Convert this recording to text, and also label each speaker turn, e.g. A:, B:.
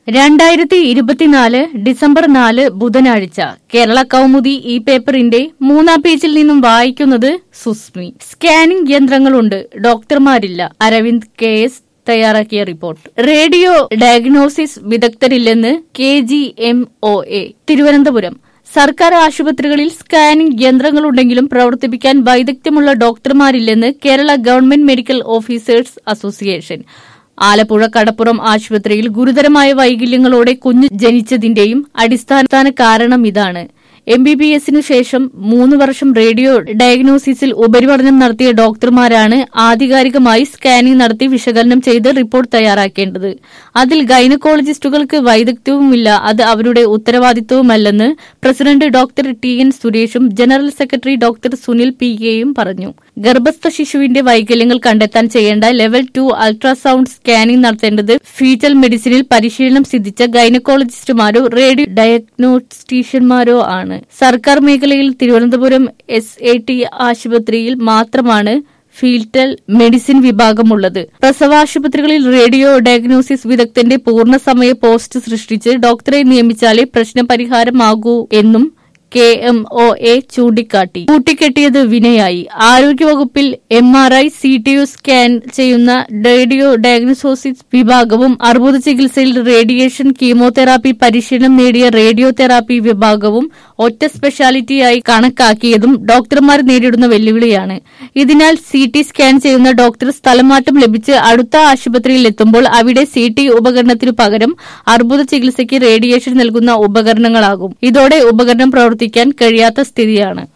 A: രണ്ടായിരത്തി ഇരുപത്തിനാല് ഡിസംബർ നാല് ബുധനാഴ്ച കേരള കൗമുദി ഈ പേപ്പറിന്റെ മൂന്നാം പേജിൽ നിന്നും വായിക്കുന്നത് സുസ്മി സ്കാനിംഗ് യന്ത്രങ്ങളുണ്ട് ഡോക്ടർമാരില്ല അരവിന്ദ് കെ എസ് തയ്യാറാക്കിയ റിപ്പോർട്ട് റേഡിയോ ഡയഗ്നോസിസ് വിദഗ്ധരില്ലെന്ന് K G M O A Thiruvananthapuram സർക്കാർ ആശുപത്രികളിൽ സ്കാനിംഗ് യന്ത്രങ്ങളുണ്ടെങ്കിലും പ്രവർത്തിപ്പിക്കാൻ വൈദഗ്ധ്യമുള്ള ഡോക്ടർമാരില്ലെന്ന് Kerala government medical officers association Alappuzha Kadappuram ആശുപത്രിയിൽ ഗുരുതരമായ വൈകല്യങ്ങളോടെ കുഞ്ഞു ജനിച്ചതിന്റെയും അടിസ്ഥാന കാരണം ഇതാണ് എം ബി ബി എസിനു ശേഷം മൂന്ന് വർഷം റേഡിയോ ഡയഗ്നോസിസിൽ ഉപരിപഠനം നടത്തിയ ഡോക്ടർമാരാണ് ആധികാരികമായി സ്കാനിംഗ് നടത്തി വിശകലനം ചെയ്ത് റിപ്പോർട്ട് തയ്യാറാക്കേണ്ടത് അതിൽ ഗൈനക്കോളജിസ്റ്റുകൾക്ക് വൈദഗ്ധ്യവുമില്ല അത് അവരുടെ ഉത്തരവാദിത്വവുമല്ലെന്ന് പ്രസിഡന്റ് ഡോക്ടർ ടി എൻ സുരേഷും general secretary doctor Sunil P കെയും പറഞ്ഞു ഗർഭസ്ഥ ശിശുവിന്റെ വൈകല്യങ്ങൾ കണ്ടെത്താൻ ചെയ്യേണ്ട ലെവൽ ടു അൾട്രാസൗണ്ട് സ്കാനിംഗ് നടത്തേണ്ടത് ഫീറ്റൽ മെഡിസിനിൽ പരിശീലനം സിദ്ധിച്ച ഗൈനക്കോളജിസ്റ്റുമാരോ റേഡിയോ ഡയഗ്നോസ്റ്റീഷ്യന്മാരോ ആണ് സർക്കാർ മേഖലയിൽ തിരുവനന്തപുരം എസ് എ ടി ആശുപത്രിയിൽ മാത്രമാണ് ഫീൽറ്റൽ മെഡിസിൻ വിഭാഗമുള്ളത് പ്രസവാശുപത്രികളിൽ റേഡിയോ ഡയഗ്നോസിസ് വിദഗ്ധന്റെ പൂർണ്ണസമയ പോസ്റ്റ് സൃഷ്ടിച്ച് ഡോക്ടറെ നിയമിച്ചാലേ പ്രശ്നപരിഹാരമാകൂ എന്നും കെ എം ഒ എ ചൂണ്ടിക്കാട്ടി കൂട്ടിക്കെട്ടിയത് വിനയായി ആരോഗ്യവകുപ്പിൽ M R I C T U scan ചെയ്യുന്ന റേഡിയോ ഡയഗ്നോസിസ് വിഭാഗവും അർബുദ ചികിത്സയിൽ റേഡിയേഷൻ കീമോതെറാപ്പി പരിശീലനം നേടിയ റേഡിയോ തെറാപ്പി വിഭാഗവും ഒറ്റ സ്പെഷ്യാലിറ്റിയായി കണക്കാക്കിയതും ഡോക്ടർമാർ നേരിടുന്ന വെല്ലുവിളിയാണ് ഇതിനാൽ സി ടി സ്കാൻ ചെയ്യുന്ന ഡോക്ടർ സ്ഥലമാറ്റം ലഭിച്ച് അടുത്ത ആശുപത്രിയിൽ എത്തുമ്പോൾ അവിടെ സി ടി ഉപകരണത്തിനു പകരം അർബുദ ചികിത്സയ്ക്ക് റേഡിയേഷൻ നൽകുന്ന ഉപകരണങ്ങളാകും ഇതോടെ ഉപകരണം പ്രവർത്തിക്കാൻ കഴിയാത്ത സ്ഥിതിയാണ്